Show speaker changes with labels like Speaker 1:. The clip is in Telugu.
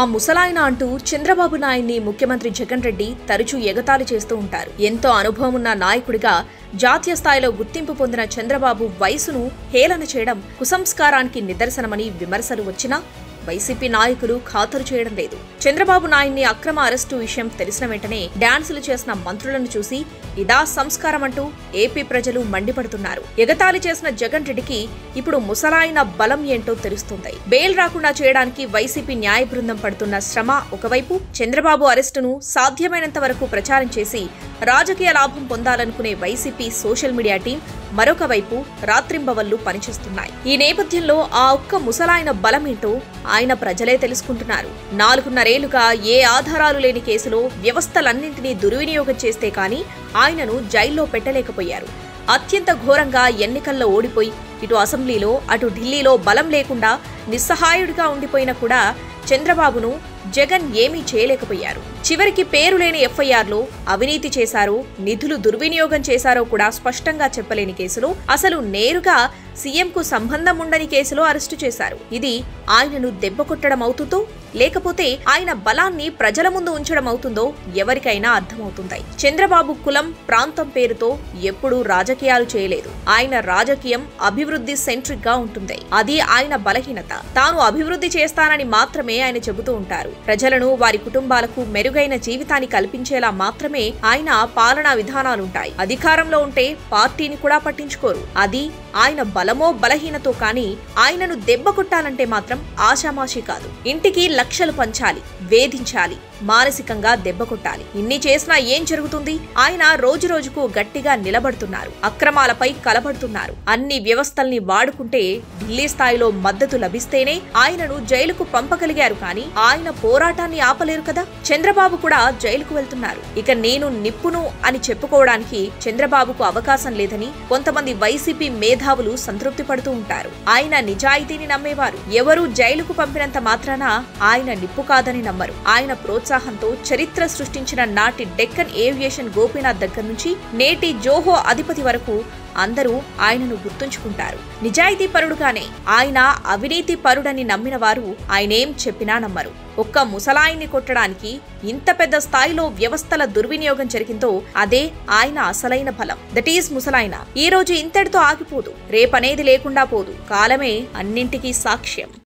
Speaker 1: ముసలాయన అంటూ చంద్రబాబు నాయుడిని ముఖ్యమంత్రి జగన్ రెడ్డి తరచూ ఎగతాళి చేస్తూ ఉంటారు ఎంతో అనుభవం ఉన్న నాయకుడిగా జాతీయ స్థాయిలో గుర్తింపు పొందిన చంద్రబాబు వయసును హేళన చేయడం కుసంస్కారానికి నిదర్శనమని విమర్శలు వచ్చినా వైసీపీ నాయకులు ఖాతరు చేయడం లేదు చంద్రబాబు నాయుడిని అక్రమ అరెస్టు విషయం తెలిసిన వెంటనే డాన్సులు చేసిన మంత్రులను చూసి ఇదా సంస్కారం అంటూ ఏపీ ప్రజలు మండిపడుతున్నారు ఎగతాళి చేసిన జగన్ రెడ్డికి ఇప్పుడు ముసలాయన బలం ఏంటో తెలుస్తుంది బెయిల్ రాకుండా చేయడానికి వైసీపీ న్యాయ బృందం పడుతున్న శ్రమ ఒకవైపు చంద్రబాబు అరెస్టును సాధ్యమైనంత వరకు ప్రచారం చేసి రాజకీయ లాభం పొందాలనుకునే వైసీపీ సోషల్ మీడియా టీం మరొక వైపు రాత్రింబవళ్లు పనిచేస్తున్నాయి ఈ నేపథ్యంలో ఆ ఒక్క ముసలాయన బలమేంటో ఆయన ప్రజలే తెలుసుకుంటున్నారు నాలుగున్నరేళ్లుగా ఏ ఆధారాలు లేని కేసులో వ్యవస్థలన్నింటినీ దుర్వినియోగం చేస్తే కానీ ఆయనను జైల్లో పెట్టలేకపోయారు అత్యంత ఘోరంగా ఎన్నికల్లో ఓడిపోయి ఇటు అసెంబ్లీలో అటు ఢిల్లీలో బలం లేకుండా నిస్సహాయుడిగా ఉండిపోయినా కూడా చంద్రబాబును జగన్ ఏమీ చేయలేకపోయారు చివరికి పేరు లేని ఎఫ్ఐఆర్లో అవినీతి చేశారో నిధులు దుర్వినియోగం చేశారో కూడా స్పష్టంగా చెప్పలేని కేసులో అసలు నేరుగా సీఎంకు సంబంధం ఉండని కేసులో అరెస్టు చేశారు ఇది ఆయనను దెబ్బ కొట్టడం అవుతుందో లేకపోతే ఆయన బలాన్ని ప్రజల ముందు ఉంచడం అవుతుందో ఎవరికైనా అర్థమవుతుంది చంద్రబాబు కులం ప్రాంతం పేరుతో ఎప్పుడూ రాజకీయాలు చేయలేదు ఆయన రాజకీయం అభివృద్ధి సెంట్రిక్ గా ఉంటుంది అది ఆయన బలహీనత తాను అభివృద్ధి చేస్తానని మాత్రమే ఆయన చెబుతూ ఉంటారు ప్రజలను వారి కుటుంబాలకు మెరుగైన జీవితాన్ని కల్పించేలా మాత్రమే ఆయన పాలనా విధానాలుంటాయి అధికారంలో ఉంటే పార్టీని కూడా పట్టించుకోరు అది ఆయన బలమో బలహీనతో కానీ ఆయనను దెబ్బ కొట్టాలంటే మాత్రం ఆషామాషి కాదు ఇంటికి లక్షలు పంచాలి వేధించాలి మానసికంగా దెబ్బ కొట్టాలి ఇన్ని చేసినా ఏం జరుగుతుంది ఆయన రోజు రోజుకు గట్టిగా నిలబడుతున్నారు అక్రమాలపై కలబడుతున్నారు అన్ని వ్యవస్థల్ని వాడుకుంటే ఢిల్లీ స్థాయిలో మద్దతు లభిస్తేనే ఆయనను జైలుకు పంపగలిగారు కానీ ఆయన పోరాటాన్ని ఆపలేరు కదా చంద్రబాబు కూడా జైలుకు వెళ్తున్నారు ఇక నేను నిప్పును అని చెప్పుకోవడానికి చంద్రబాబుకు అవకాశం లేదని కొంతమంది వైసీపీ మేధావులు సంతృప్తి పడుతూ ఉంటారు ఆయన నిజాయితీని నమ్మేవారు ఎవరూ జైలుకు పంపినంత మాత్రాన ఆయన నిప్పు కాదని నమ్మరు ఆయన ప్రోత్సాహంతో చరిత్ర సృష్టించిన నాటి డెక్కన్ ఏవియేషన్ గోపీనాథ్ దగ్గర నుంచి నేటి జోహో అధిపతి వరకు అందరూ ఆయనను గుర్తుంచుకుంటారు నిజాయితీ పరుడుగానే ఆయన అవినీతి పరుడని నమ్మిన వారు ఆయనేం చెప్పినా నమ్మరు ఒక్క ముసలాయిని కొట్టడానికి ఇంత పెద్ద స్థాయిలో వ్యవస్థల దుర్వినియోగం జరిగిందో అదే ఆయన అసలైన బలం దట్ ఈస్ ముసలాయన ఈ రోజు ఇంతటితో ఆగిపోదు రేపనేది లేకుండా పోదు కాలమే అన్నింటికీ సాక్ష్యం